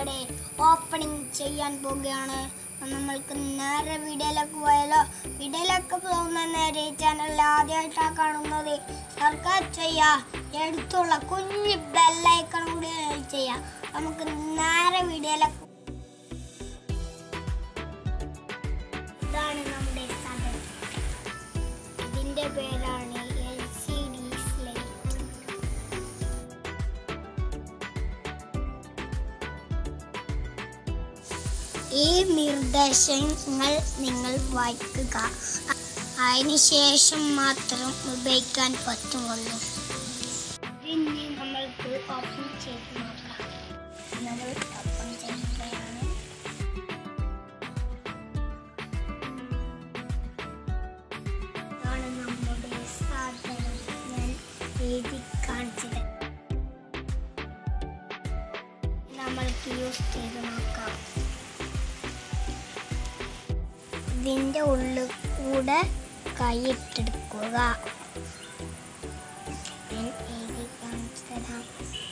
ഇവിടെ ഓപ്പണിംഗ് ചെയ്യാൻ പോവുകയാണ് അപ്പോൾ നമ്മൾക്ക് നേരെ വീഡിയോയിലേക്ക് പോയാലോ വീഡിയോയിലേക്ക് പോകുന്ന നേരെ ചാനൽ ആദ്യമായിട്ടാണ് കാണുന്നത് സബ്സ്ക്രൈബ് ചെയ്യുക എടുത്തുള്ള കുഞ്ഞ് ബെല്ലൈക്കൺ കൂടി ചെയ്യുക നമുക്ക് നേരെ വീഡിയോയിലേക്ക് ഇതാണ് നമ്മുടെ സ്ഥലം ഇതിൻ്റെ പേരാണ് എൽ സി ഡി സ്ലേറ്റ് ഈ നിർദ്ദേശങ്ങൾ നിങ്ങൾ വായിക്കുക അതിനുശേഷം മാത്രം ഉപയോഗിക്കാൻ പറ്റുള്ളൂ ഇനി നമ്മൾക്ക് ഓപ്പൺ ചെയ്ത് നോക്കാം നമ്മൾ ഓപ്പൺ ചെയ്യുകയാണ് ഇതാണ് നമ്മുടെ സാധനം ഞാൻ എഴുതി കാണിച്ചത് നമ്മൾക്ക് യൂസ് ചെയ്ത് നോക്കാം ഇതിൻ്റെ ഉള്ളിൽ കൂടെ കൈയിട്ടെടുക്കുക ഞാൻ എഴുതി കാണിച്ചു തരാം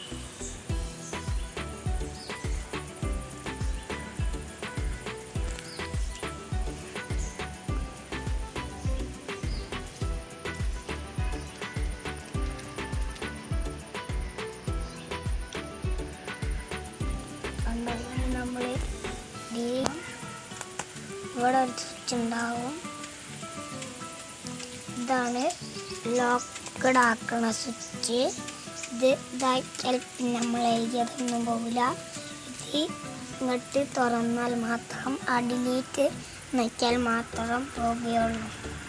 അതുപോലെ നമ്മൾ ഇവിടെ ഒരു സ്വിച്ച് ഉണ്ടാവും ഇതാണ് ലോക്കഡ് ആക്കണ സ്വിച്ച് ഇത് ഇതാക്കിയാൽ പിന്നെ നമ്മൾ എഴുതിയതൊന്നും പോകില്ല ഇത് ഇങ്ങോട്ട് തുറന്നാൽ മാത്രം ആ ഡിലീറ്റ് നയിച്ചാൽ മാത്രം പോവുകയുള്ളൂ